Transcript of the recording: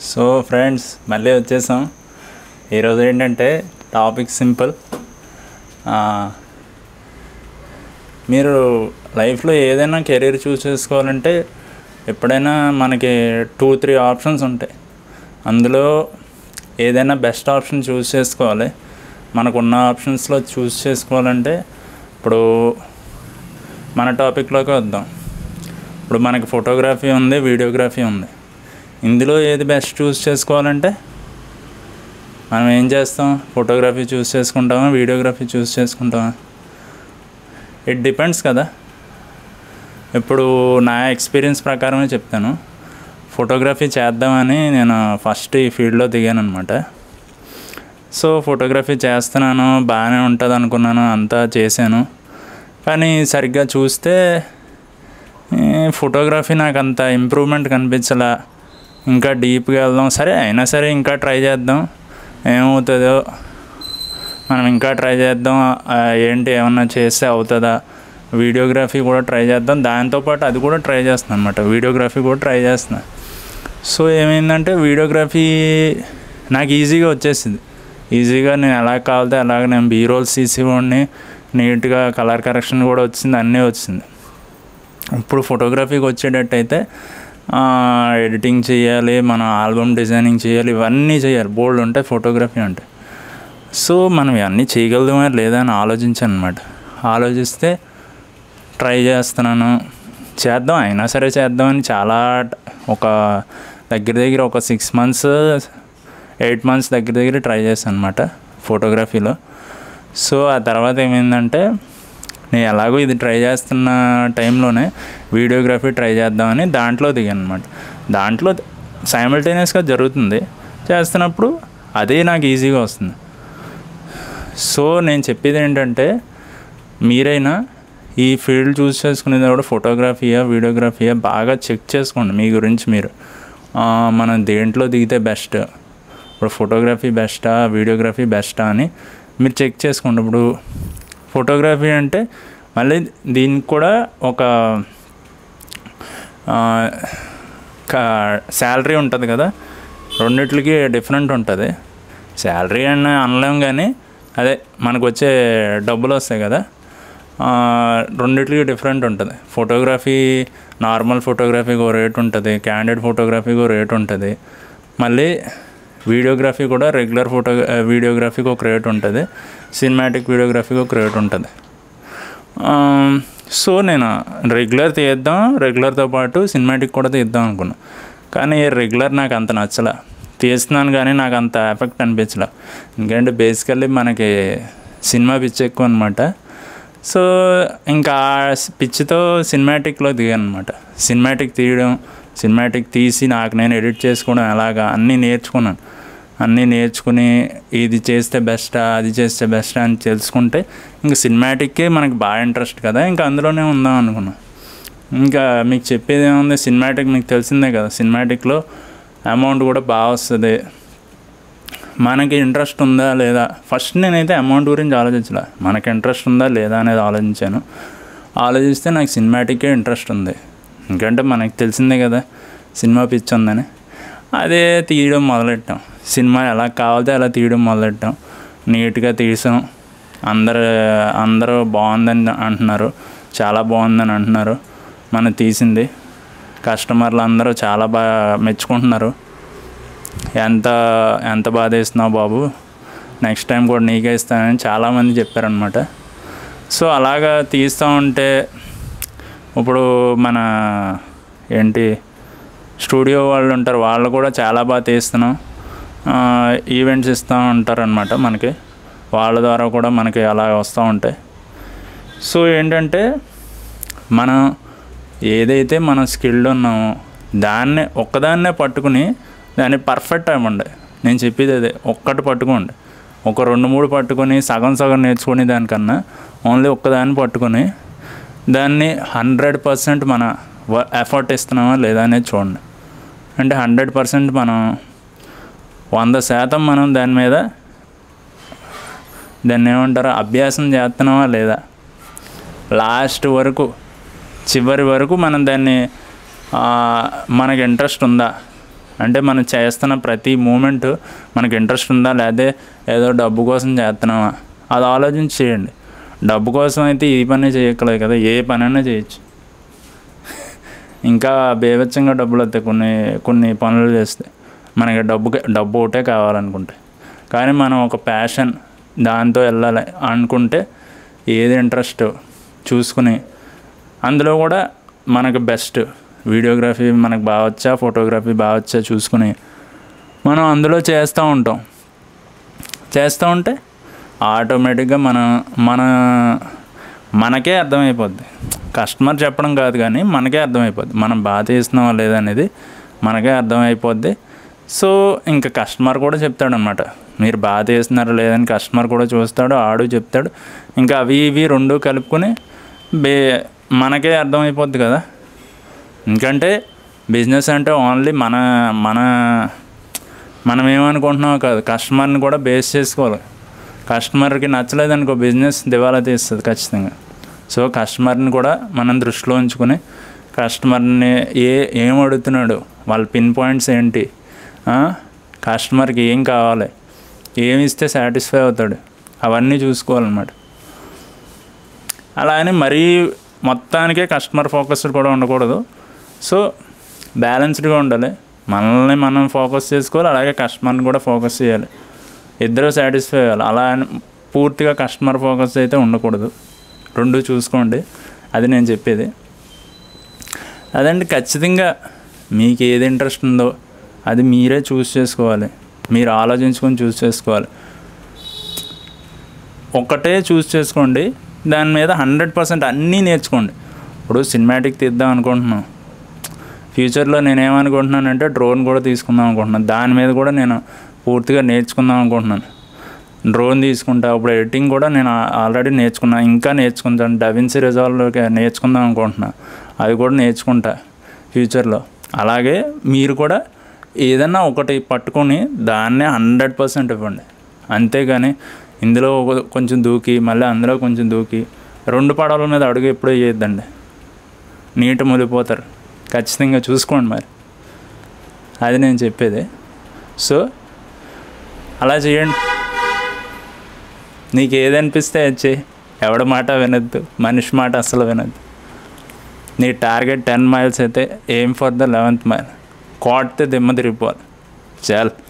So friends మళ్ళీ వచ్చేసాం ఈరోజు ఏంటంటే టాపిక్ సింపుల్ ఆ, మీరు లైఫ్లో ఏదైనా కెరీర్ చూస్ చేసుకోవాలంటే ఎప్పుడైనా మనకి టూ త్రీ ఆప్షన్స్ ఉంటాయి అందులో ఏదైనా బెస్ట్ ఆప్షన్ చూస్ చేసుకోవాలి మనకున్న ఆప్షన్స్లో చూస్ చేసుకోవాలంటే ఇప్పుడు మన టాపిక్లోకి వద్దాం ఇప్పుడు మనకి ఫోటోగ్రఫీ ఉంది వీడియోగ్రఫీ ఉంది ఇందులో ఏది బెస్ట్ చూస్ చేసుకోవాలంటే మనం ఏం చేస్తాం ఫోటోగ్రఫీ చూస్ చేసుకుంటామా వీడియోగ్రఫీ చూస్ చేసుకుంటామా ఇట్ డిపెండ్స్ కదా ఇప్పుడు నా ఎక్స్పీరియన్స్ ప్రకారమే చెప్తాను ఫోటోగ్రఫీ చేద్దామని నేను ఫస్ట్ ఈ ఫీల్డ్లో దిగాను అనమాట సో ఫోటోగ్రఫీ చేస్తున్నాను బాగానే ఉంటుంది అనుకున్నాను అంతా చేశాను కానీ సరిగ్గా చూస్తే ఏ, ఫోటోగ్రఫీ నాకు అంత ఇంప్రూవ్మెంట్ కనిపించలా ఇంకా డీప్గా వెళ్దాం సరే అయినా సరే ఇంకా ట్రై చేద్దాం ఏమవుతుందో మనం ఇంకా ట్రై చేద్దాం ఆ, ఏంటి ఏమన్నా చేస్తే అవుతుందా వీడియోగ్రఫీ కూడా ట్రై చేద్దాం దాంతోపాటు అది కూడా ట్రై చేస్తున్నాను అనమాట వీడియోగ్రఫీ కూడా ట్రై చేస్తున్నా సో ఏమైందంటే వీడియోగ్రఫీ నాకు ఈజీగా వచ్చేసింది ఈజీగా నేను ఎలా కావాలితే అలాగ నేను బీ రోల్స్ తీసేవాడిని నీట్గా కలర్ కరెక్షన్ కూడా వచ్చింది అన్నీ వచ్చింది ఇప్పుడు ఫోటోగ్రఫీకి వచ్చేటట్టయితే ఆ, ఎడిటింగ్ చేయాలి మన ఆల్బమ్ డిజైనింగ్ చేయాలి ఇవన్నీ చేయాలి బోల్డ్ ఉంటాయి ఫోటోగ్రఫీ అంటే సో మనం ఇవన్నీ చేయగలదామా లేదా అని ఆలోచించాను అనమాట ఆలోచిస్తే ట్రై చేస్తున్నాను చేద్దాం అయినా సరే చేద్దామని చాలా ట- ఒక దగ్గర దగ్గర ఒక సిక్స్ మంత్స్ ఎయిట్ మంత్స్ దగ్గర దగ్గర ట్రై చేశాను అనమాట ఫోటోగ్రఫీలో సో ఆ తర్వాత ఏమైందంటే నేను ఎలాగో ఇది ట్రై చేస్తున్న టైంలోనే వీడియోగ్రఫీ ట్రై చేద్దామని దాంట్లో దిగాను అనమాట దాంట్లో సైమల్టేనియస్గా జరుగుతుంది చేస్తున్నప్పుడు అదే నాకు ఈజీగా వస్తుంది సో నేను చెప్పేది ఏంటంటే మీరైనా ఈ ఫీల్డ్ చూస్ చేసుకునేటప్పుడు ఫోటోగ్రఫీయా వీడియోగ్రఫీయా బాగా చెక్ చేసుకోండి మీ గురించి మీరు ఆ, మనం దేంట్లో దిగితే బెస్ట్ ఇప్పుడు ఫోటోగ్రఫీ బెస్టా వీడియోగ్రఫీ బెస్టా అని మీరు చెక్ చేసుకోండి ఇప్పుడు ఫోటోగ్రఫీ అంటే మళ్ళీ దీనికి కూడా ఒక శాలరీ ఉంటుంది కదా రెండిట్లకి డిఫరెంట్ ఉంటుంది శాలరీ అని అనలేం కానీ అదే మనకు వచ్చే డబ్బులు వస్తాయి కదా ఆ, రెండిట్లకి డిఫరెంట్ ఉంటుంది ఫోటోగ్రఫీ నార్మల్ ఫోటోగ్రఫీకి ఒక రేట్ ఉంటుంది క్యాండిడ్ ఫోటోగ్రఫీకి ఒక రేట్ ఉంటుంది మళ్ళీ వీడియోగ్రఫీ కూడా రెగ్యులర్ ఫోటో వీడియోగ్రఫీకి ఒక రేట్ ఉంటుంది సినిమాటిక్ వీడియోగ్రఫీకి ఒక రేట్ ఉంటుంది ఆ, సో నేను రెగ్యులర్ తీద్దాం రెగ్యులర్తో పాటు సినిమాటిక్ కూడా తీద్దాం అనుకున్నా కానీ రెగ్యులర్ నాకు అంత నచ్చలే తీస్తున్నాను కానీ నాకు అంత ఎఫెక్ట్ అనిపించలే ఎందుకంటే బేసికల్లీ మనకి సినిమా పిచ్చి ఎక్కువ అనమాట సో ఇంకా ఆ పిచ్చితో సినిమాటిక్లో దిగాను అనమాట సినిమాటిక్ తీయడం సినిమాటిక్ తీసి నాకు నేను ఎడిట్ చేసుకోవడం ఎలాగా అన్నీ నేర్చుకున్నాను అన్నీ నేర్చుకుని ఇది చేస్తే బెస్టా అది చేస్తే బెస్టా అని తెలుసుకుంటే ఇంకా సినిమాటిక్కే మనకి బాగా ఇంట్రెస్ట్ కదా ఇంకా అందులోనే ఉందాం అనుకున్నాను ఇంకా మీకు చెప్పేది ఏముంది సినిమాటిక్ మీకు తెలిసిందే కదా సినిమాటిక్లో అమౌంట్ కూడా బాగా వస్తుంది మనకి ఇంట్రెస్ట్ ఉందా లేదా ఫస్ట్ నేనైతే అమౌంట్ గురించి ఆలోచించలే మనకి ఇంట్రెస్ట్ ఉందా లేదా అనేది ఆలోచించాను ఆలోచిస్తే నాకు సినిమాటిక్కే ఇంట్రెస్ట్ ఉంది ఎందుకంటే మనకి తెలిసిందే కదా సినిమా పిచ్చి ఉందని అదే తీయడం మొదలెట్టాం సినిమా ఎలా కావాలితే అలా తీయడం మొదలెట్టాం నీట్గా తీసాం అందరు అందరూ బాగుందని అంటున్నారు చాలా బాగుందని అంటున్నారు మనం తీసింది కస్టమర్లు అందరూ చాలా బాగా మెచ్చుకుంటున్నారు ఎంత ఎంత బాధ వేస్తున్నావు బాబు నెక్స్ట్ టైం కూడా నీకే ఇస్తానని చాలామంది చెప్పారనమాట సో అలాగా తీస్తూ ఉంటే ఇప్పుడు మన ఏంటి స్టూడియో వాళ్ళు ఉంటారు వాళ్ళు కూడా చాలా బాగా తీస్తున్నాం ఈవెంట్స్ ఇస్తూ ఉంటారు అనమాట మనకి వాళ్ళ ద్వారా కూడా మనకి అలా వస్తూ ఉంటాయి సో ఏంటంటే మనం ఏదైతే మనం స్కిల్డ్ ఉన్నామో దాన్నే ఒక్కదాన్నే పట్టుకుని దాన్ని పర్ఫెక్ట్ అవ్వండి నేను చెప్పేది అదే ఒక్కటి పట్టుకోండి ఒక రెండు మూడు పట్టుకొని సగం సగం నేర్చుకునే దానికన్నా ఓన్లీ ఒక్కదాన్ని పట్టుకొని దాన్ని హండ్రెడ్ పర్సెంట్ మన ఎఫర్ట్ ఇస్తున్నామా లేదా అనేది చూడండి అంటే హండ్రెడ్ పర్సెంట్ మనం వంద శాతం మనం దాని మీద దాన్ని ఏమంటారు అభ్యాసం చేస్తున్నామా లేదా లాస్ట్ వరకు చివరి వరకు మనం దాన్ని ఆ, మనకి ఇంట్రెస్ట్ ఉందా అంటే మనం చేస్తున్న ప్రతి మూమెంట్ మనకి ఇంట్రెస్ట్ ఉందా లేదా ఏదో డబ్బు కోసం చేస్తున్నామా అది ఆలోచించి చేయండి డబ్బు కోసం అయితే ఈ పని చేయక్కలేదు కదా ఏ పనైనా చేయొచ్చు ఇంకా బేవచ్చంగా డబ్బులు వస్తాయి కొన్ని కొన్ని పనులు చేస్తే మనకి డబ్బు డబ్బు ఒకటే కావాలనుకుంటే కానీ మనం ఒక ప్యాషన్ దాంతో వెళ్ళాలి అనుకుంటే ఏది ఇంట్రెస్ట్ చూసుకుని అందులో కూడా మనకు బెస్ట్ వీడియోగ్రఫీ మనకు బాగా వచ్చా ఫోటోగ్రఫీ బాగా వచ్చా చూసుకుని మనం అందులో చేస్తూ ఉంటాం చేస్తూ ఉంటే ఆటోమేటిక్గా మన మన మనకే అర్థమైపోద్ది కస్టమర్ చెప్పడం కాదు కానీ మనకే అర్థమైపోద్ది మనం బాగా చేస్తున్నావా లేదనేది మనకే అర్థమైపోద్ది సో ఇంకా కస్టమర్ కూడా చెప్తాడనమాట మీరు బాగా చేస్తున్నారా లేదని కస్టమర్ కూడా చూస్తాడు ఆడు చెప్తాడు ఇంకా అవి ఇవి రెండు కలుపుకొని బే మనకే అర్థమైపోద్ది కదా ఎందుకంటే బిజినెస్ అంటే ఓన్లీ మన మన మనం ఏమనుకుంటున్నామో కాదు కస్టమర్ని కూడా బేస్ చేసుకోవాలి కస్టమర్కి నచ్చలేదనుకో బిజినెస్ దివాలా తీస్తుంది ఖచ్చితంగా సో కస్టమర్ని కూడా మనం దృష్టిలో ఉంచుకొని కస్టమర్ని ఏ ఏం అడుగుతున్నాడు వాళ్ళ పిన్ పాయింట్స్ ఏంటి ఆ? కస్టమర్కి ఏం కావాలి ఏమి ఇస్తే సాటిస్ఫై అవుతాడు అవన్నీ చూసుకోవాలన్నమాట అలా అని మరీ మొత్తానికే కస్టమర్ ఫోకస్డ్ కూడా ఉండకూడదు సో బ్యాలెన్స్డ్గా ఉండాలి మనల్ని మనం ఫోకస్ చేసుకోవాలి అలాగే కస్టమర్ని కూడా ఫోకస్ చేయాలి ఇద్దరు సాటిస్ఫై అవ్వాలి అలా అని పూర్తిగా కస్టమర్ ఫోకస్ అయితే ఉండకూడదు రెండు చూసుకోండి అది నేను చెప్పేది అదండి ఖచ్చితంగా మీకు ఏది ఇంట్రెస్ట్ ఉందో అది మీరే చూస్ చేసుకోవాలి మీరు ఆలోచించుకొని చూస్ చేసుకోవాలి ఒక్కటే చూస్ చేసుకోండి దాని మీద హండ్రెడ్ పర్సెంట్ అన్నీ నేర్చుకోండి ఇప్పుడు సినిమాటిక్ తీద్దాం అనుకుంటున్నాం ఫ్యూచర్లో నేనేమనుకుంటున్నానంటే డ్రోన్ కూడా తీసుకుందాం అనుకుంటున్నాను దాని మీద కూడా నేను పూర్తిగా నేర్చుకుందాం అనుకుంటున్నాను డ్రోన్ తీసుకుంటా ఇప్పుడు ఎడిటింగ్ కూడా నేను ఆల్రెడీ నేర్చుకున్నాను ఇంకా నేర్చుకుంటాను డవిన్సీ రిజాల్వ్లోకి నేర్చుకుందాం అనుకుంటున్నా అది కూడా నేర్చుకుంటా ఫ్యూచర్లో అలాగే మీరు కూడా ఏదన్నా ఒకటి పట్టుకొని దాన్నే హండ్రెడ్ పర్సెంట్ ఇవ్వండి అంతేగాని ఇందులో ఒక- కొంచెం దూకి మళ్ళీ అందులో కొంచెం దూకి రెండు పడవల మీద అడుగు ఎప్పుడూ చేయొద్దండి నీట ములిపోతారు ఖచ్చితంగా చూసుకోండి మరి అది నేను చెప్పేది సో అలా చేయండి నీకు ఏది అనిపిస్తే అది చేయి ఎవడి మాట వినొద్దు మనిషి మాట అసలు వినొద్దు నీ టార్గెట్ టెన్ మైల్స్ అయితే aim for the eleventh mile కోడితే దిమ్మ తిరిగిపోవాలి చాలు